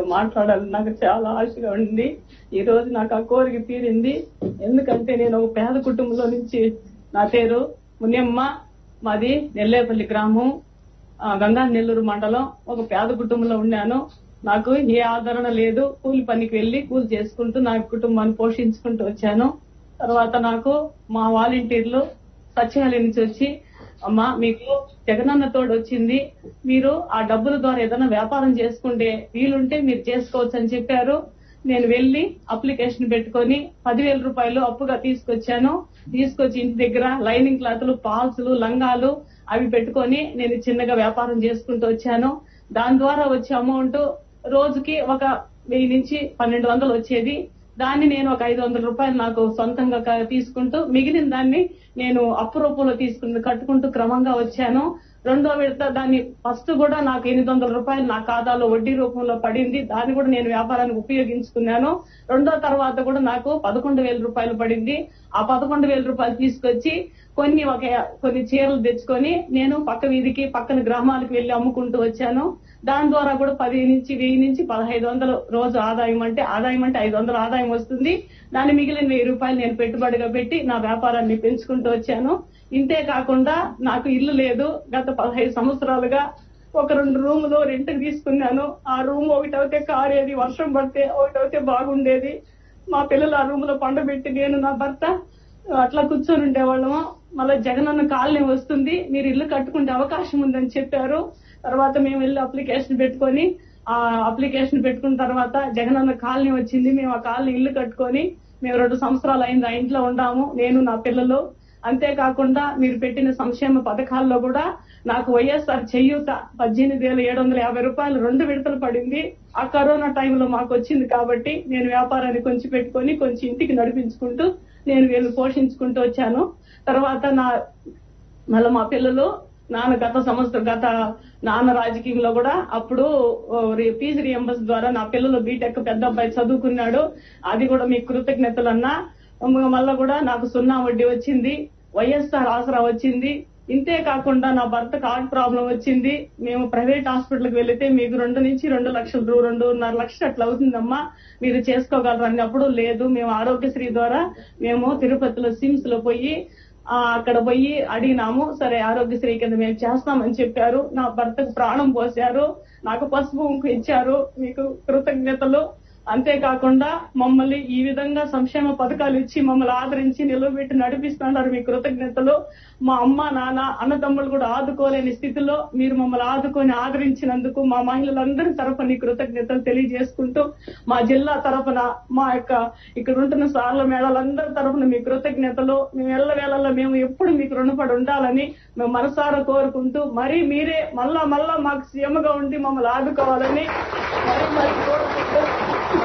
మాట్లాడాలని నాకు చాలా ఆశగా ఉంది ఈ రోజు నాకు ఆ కోరిక తీరింది ఎందుకంటే నేను ఒక పేద కుటుంబంలో నుంచి నా పేరు మునియమ్మ మాది నెల్లేపల్లి గ్రామం ఆ, గంగా నెల్లూరు మండలం ఒక పేద కుటుంబంలో ఉన్నాను నాకు ఏ ఆదరణ లేదు కూలి పనికి వెళ్లి కూలి చేసుకుంటూ నా కుటుంబాన్ని పోషించుకుంటూ వచ్చాను తర్వాత నాకు మా వాలంటీర్లు సచివాలయం నుంచి వచ్చి అమ్మా మీకు జగనన్న తోడు వచ్చింది మీరు ఆ డబ్బుల ద్వారా ఏదైనా వ్యాపారం చేసుకుంటే వీలుంటే మీరు చేసుకోవచ్చు అని చెప్పారు నేను వెళ్లి అప్లికేషన్ పెట్టుకొని పదివేల రూపాయలు అప్పుగా తీసుకొచ్చాను తీసుకొచ్చి ఇంటి దగ్గర లైనింగ్ క్లాతులు పాల్సులు లంగాలు అవి పెట్టుకొని నేను చిన్నగా వ్యాపారం చేసుకుంటూ వచ్చాను దాని ద్వారా వచ్చే అమౌంట్ రోజుకి ఒక వెయ్యి నుంచి పన్నెండు వందలు వచ్చేది దాన్ని నేను ఒక ఐదు వందల రూపాయలు నాకు సొంతంగా క- తీసుకుంటూ మిగిలిన దాన్ని నేను అప్పు రూపంలో తీసుకుంటూ కట్టుకుంటూ క్రమంగా వచ్చాను రెండో విడత దాన్ని ఫస్ట్ కూడా నాకు ఎనిమిది వందల రూపాయలు నా ఖాతాలో వడ్డీ రూపంలో పడింది దాన్ని కూడా నేను వ్యాపారానికి ఉపయోగించుకున్నాను రెండో తర్వాత కూడా నాకు పదకొండు వేల రూపాయలు పడింది ఆ పదకొండు వేల రూపాయలు తీసుకొచ్చి కొన్ని ఒక కొన్ని చీరలు తెచ్చుకొని నేను పక్క వీధికి పక్కన గ్రామాలకు వెళ్లి అమ్ముకుంటూ వచ్చాను దాని ద్వారా కూడా పది నుంచి వెయ్యి నుంచి పదహైదు వందలు రోజు ఆదాయం అంటే ఆదాయం అంటే ఐదు వందలు ఆదాయం వస్తుంది దాని మిగిలిన వెయ్యి రూపాయలు నేను పెట్టుబడిగా పెట్టి నా వ్యాపారాన్ని పెంచుకుంటూ వచ్చాను ఇంతే కాకుండా నాకు ఇల్లు లేదు గత పదహైదు సంవత్సరాలుగా ఒక రెండు రూములు రెంట్ తీసుకున్నాను ఆ రూమ్ ఒకటైతే కారేది వర్షం పడితే ఒకటైతే బాగుండేది మా పిల్లలు ఆ రూమ్ లో పండబెట్టి నేను నా భర్త అట్లా కూర్చొని ఉండేవాళ్ళము మళ్ళీ జగనన్న కాలనీ వస్తుంది మీరు ఇల్లు కట్టుకునే అవకాశం ఉందని చెప్పారు తర్వాత మేము వెళ్ళి అప్లికేషన్ పెట్టుకొని ఆ అప్లికేషన్ పెట్టుకున్న తర్వాత జగనన్న కాలనీ వచ్చింది మేము ఆ కాలనీ ఇల్లు కట్టుకొని మేము రెండు సంవత్సరాలు అయింది ఆ ఇంట్లో ఉండాము నేను నా పిల్లలు అంతేకాకుండా మీరు పెట్టిన సంక్షేమ పథకాల్లో కూడా నాకు వైఎస్ఆర్ చేయూత పద్దెనిమిది వేల ఏడు వందల యాభై రూపాయలు రెండు విడతలు పడింది ఆ కరోనా టైంలో మాకు వచ్చింది కాబట్టి నేను వ్యాపారాన్ని కొంచెం పెట్టుకొని కొంచెం ఇంటికి నడిపించుకుంటూ నేను వీళ్ళు పోషించుకుంటూ వచ్చాను తర్వాత నా మళ్ళీ మా పిల్లలు నాన్న గత సంవత్సరం గత నాన్న రాజకీయంలో కూడా అప్పుడు ఫీజు రియంబర్స్ ద్వారా నా పిల్లలు బీటెక్ పెద్ద అబ్బాయి చదువుకున్నాడు అది కూడా మీ కృతజ్ఞతలు అన్నా మళ్ళా కూడా నాకు సున్నా వడ్డీ వచ్చింది వైఎస్ఆర్ ఆసరా వచ్చింది ఇంతే కాకుండా నా భర్తకు హార్ట్ ప్రాబ్లం వచ్చింది మేము ప్రైవేట్ హాస్పిటల్కి వెళితే మీకు రెండు నుంచి రెండు లక్షలు రూ- రెండున్నర లక్షలు అట్లా అవుతుందమ్మా మీరు చేసుకోగలరు అన్నప్పుడు లేదు మేము ఆరోగ్యశ్రీ ద్వారా మేము తిరుపతిలో సిమ్స్ లో పోయి ఆ, అక్కడ పోయి అడిగినాము సరే ఆరోగ్యశ్రీ కింద మేము చేస్తామని చెప్పారు నా భర్తకు ప్రాణం పోశారు నాకు పసుపు కుంకుమ ఇచ్చారు మీకు కృతజ్ఞతలు అంతేకాకుండా మమ్మల్ని ఈ విధంగా సంక్షేమ పథకాలు ఇచ్చి మమ్మల్ని ఆదరించి నిలబెట్టి నడిపిస్తున్నారు మీ కృతజ్ఞతలు మా అమ్మ నాన్న అన్నదమ్ములు కూడా ఆదుకోలేని స్థితిలో మీరు మమ్మల్ని ఆదుకొని ఆదరించినందుకు మా మహిళలందరి తరఫున ఈ కృతజ్ఞతలు తెలియజేసుకుంటూ మా జిల్లా తరఫున మా యొక్క ఇక్కడ ఉంటున్న సార్ల మేళాలందరి తరఫున మీ కృతజ్ఞతలు మేము ఎల్లవేళల్లో మేము ఎప్పుడు మీకు రుణపడి ఉండాలని మేము మనసారా కోరుకుంటూ మరీ మీరే మళ్ళా మళ్ళా మాకు సీఎంగా ఉండి మమ్మల్ని ఆదుకోవాలని మరీ మరీ కోరుకుంటూ